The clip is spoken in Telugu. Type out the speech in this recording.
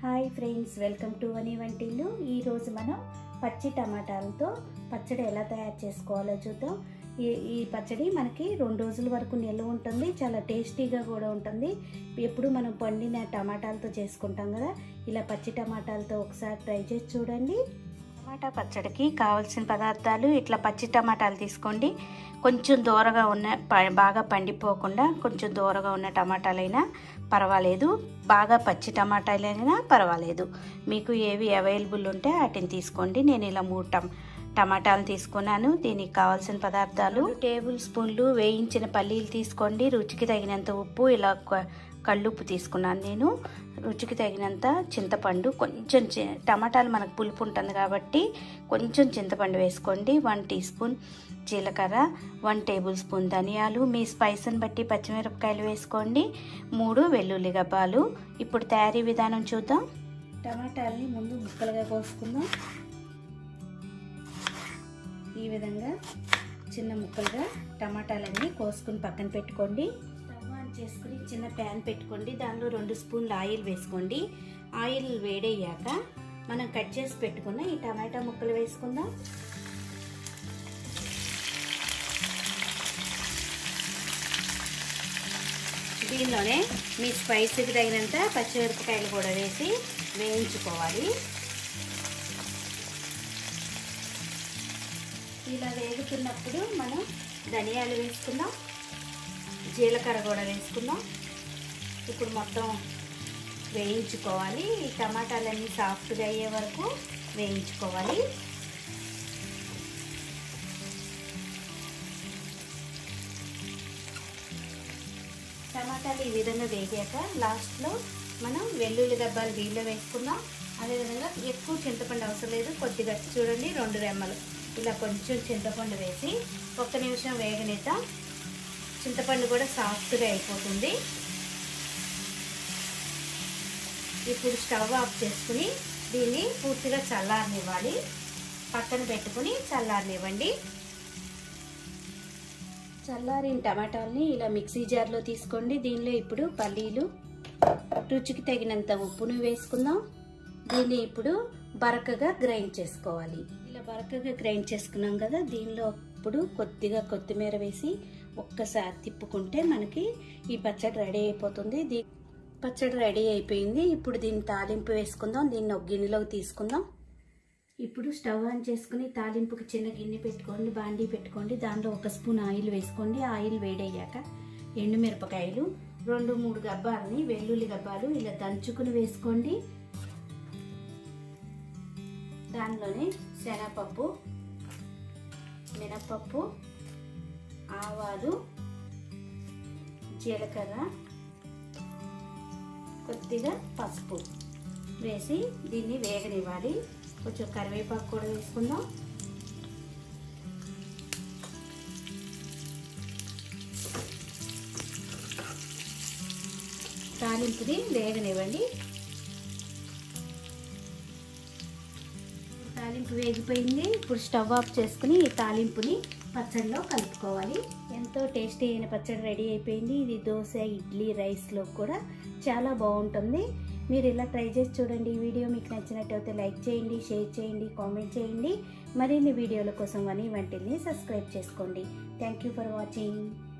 హాయ్ ఫ్రెండ్స్ వెల్కమ్ టు అని వంటిల్లు ఈరోజు మనం పచ్చి టమాటాలతో పచ్చడి ఎలా తయారు చేసుకోవాలో చూద్దాం ఈ ఈ పచ్చడి మనకి రెండు రోజుల వరకు నిల్వ ఉంటుంది చాలా టేస్టీగా కూడా ఉంటుంది ఎప్పుడు మనం పండిన టమాటాలతో చేసుకుంటాం కదా ఇలా పచ్చి టమాటాలతో ఒకసారి ట్రై చేసి చూడండి టమాటా పచ్చడికి కావాల్సిన పదార్థాలు ఇట్లా పచ్చి టమాటాలు తీసుకోండి కొంచెం దూరగా ఉన్న ప- బాగా పండిపోకుండా కొంచెం దూరగా ఉన్న టమాటాలైనా పర్వాలేదు బాగా పచ్చి టమాటాలైనా పర్వాలేదు మీకు ఏవి అవైలబుల్ ఉంటే వాటిని తీసుకోండి నేను ఇలా మూడు టమ్ టమాటాలు తీసుకున్నాను దీనికి కావాల్సిన పదార్థాలు టేబుల్ స్పూన్లు వేయించిన పల్లీలు తీసుకోండి రుచికి తగినంత ఉప్పు ఇలా క- కళ్ళుప్పు తీసుకున్నాను నేను రుచికి తగినంత చింతపండు కొంచెం చి- టమాటాలు మనకు పులుపు ఉంటుంది కాబట్టి కొంచెం చింతపండు వేసుకోండి వన్ టీ స్పూన్ జీలకర్ర వన్ టేబుల్ స్పూన్ ధనియాలు మీ స్పైస్ని బట్టి పచ్చిమిరపకాయలు వేసుకోండి మూడు వెల్లుల్లి గబ్బాలు ఇప్పుడు తయారీ విధానం చూద్దాం టమాటాలని ముందు ముక్కలుగా కోసుకుందాం ఈ విధంగా చిన్న ముక్కలుగా టమాటాలన్నీ కోసుకుని పక్కన పెట్టుకోండి స్టవ్ ఆన్ చేసుకుని చిన్న ప్యాన్ పెట్టుకోండి దానిలో రెండు స్పూన్లు ఆయిల్ వేసుకోండి ఆయిల్ వేడయ్యాక మనం కట్ చేసి పెట్టుకున్న ఈ టమాటా ముక్కలు వేసుకుందాం దీనిలోనే మీ స్పైసీకి తగినంత పచ్చిమిరపకాయలు కూడా వేసి వేయించుకోవాలి ఇలా వేగుతున్నప్పుడు మనం ధనియాలు వేసుకుందాం జీలకర్ర కూడా వేసుకుందాం ఇప్పుడు మొత్తం వేయించుకోవాలి ఈ టమాటాలన్నీ సాఫ్ట్గా అయ్యే వరకు వేయించుకోవాలి టమాటాలు ఈ విధంగా వేగాక లాస్ట్లో మనం వెల్లుల్లి గబ్బాలు దీనిలో వేసుకుందాం అదేవిధంగా ఎక్కువ చింతపండు అవసరం లేదు కొద్దిగా చూడండి రెండు రెమ్మలు ఇలా కొంచెం చింతపండు వేసి ఒక్క నిమిషం వేగనిద్దాం చింతపండు కూడా సాఫ్ట్గా అయిపోతుంది ఇప్పుడు స్టవ్ ఆఫ్ చేసుకుని దీన్ని పూర్తిగా చల్లారనివ్వాలి పక్కన పెట్టుకుని చల్లారనివ్వండి చల్లారిన టమాటాలని ఇలా మిక్సీ జార్లో తీసుకోండి దీనిలో ఇప్పుడు పల్లీలు రుచికి తగినంత ఉప్పును వేసుకుందాం దీన్ని ఇప్పుడు బరకగా గ్రైండ్ చేసుకోవాలి ఇలా బరకగా గ్రైండ్ చేసుకున్నాం కదా దీనిలో ఇప్పుడు కొద్దిగా కొత్తిమీర వేసి ఒక్కసారి తిప్పుకుంటే మనకి ఈ పచ్చడి రెడీ అయిపోతుంది దీ పచ్చడి రెడీ అయిపోయింది ఇప్పుడు దీన్ని తాలింపు వేసుకుందాం దీన్ని ఒక గిన్నెలోకి తీసుకుందాం ఇప్పుడు స్టవ్ ఆన్ చేసుకుని తాలింపుకి చిన్న గిన్నె పెట్టుకోండి బాండీ పెట్టుకోండి దానిలో ఒక స్పూన్ ఆయిల్ వేసుకోండి ఆయిల్ వేడయ్యాక ఎండుమిరపకాయలు రెండు మూడు గబ్బాలని వెల్లుల్లి గబ్బాలు ఇలా దంచుకుని వేసుకోండి దానిలోనే శనగపప్పు మినపప్పు ఆవాలు జీలకర్ర కొద్దిగా పసుపు వేసి దీన్ని వేగనివ్వాలి కొంచెం కరివేపాకు కూడా వేసుకుందాం తాలింపుని వేగనివ్వండి తాలింపు వేగిపోయింది ఇప్పుడు స్టవ్ ఆఫ్ చేసుకుని ఈ తాలింపుని పచ్చడిలో కలుపుకోవాలి ఎంతో టేస్టీ అయిన పచ్చడి రెడీ అయిపోయింది ఇది దోశ ఇడ్లీ రైస్లో కూడా చాలా బాగుంటుంది మీరు ఇలా ట్రై చేసి చూడండి ఈ వీడియో మీకు నచ్చినట్టయితే లైక్ చేయండి షేర్ చేయండి కామెంట్ చేయండి మరిన్ని వీడియోల కోసం అని వంటిని సబ్స్క్రైబ్ చేసుకోండి థ్యాంక్ యూ ఫర్ వాచింగ్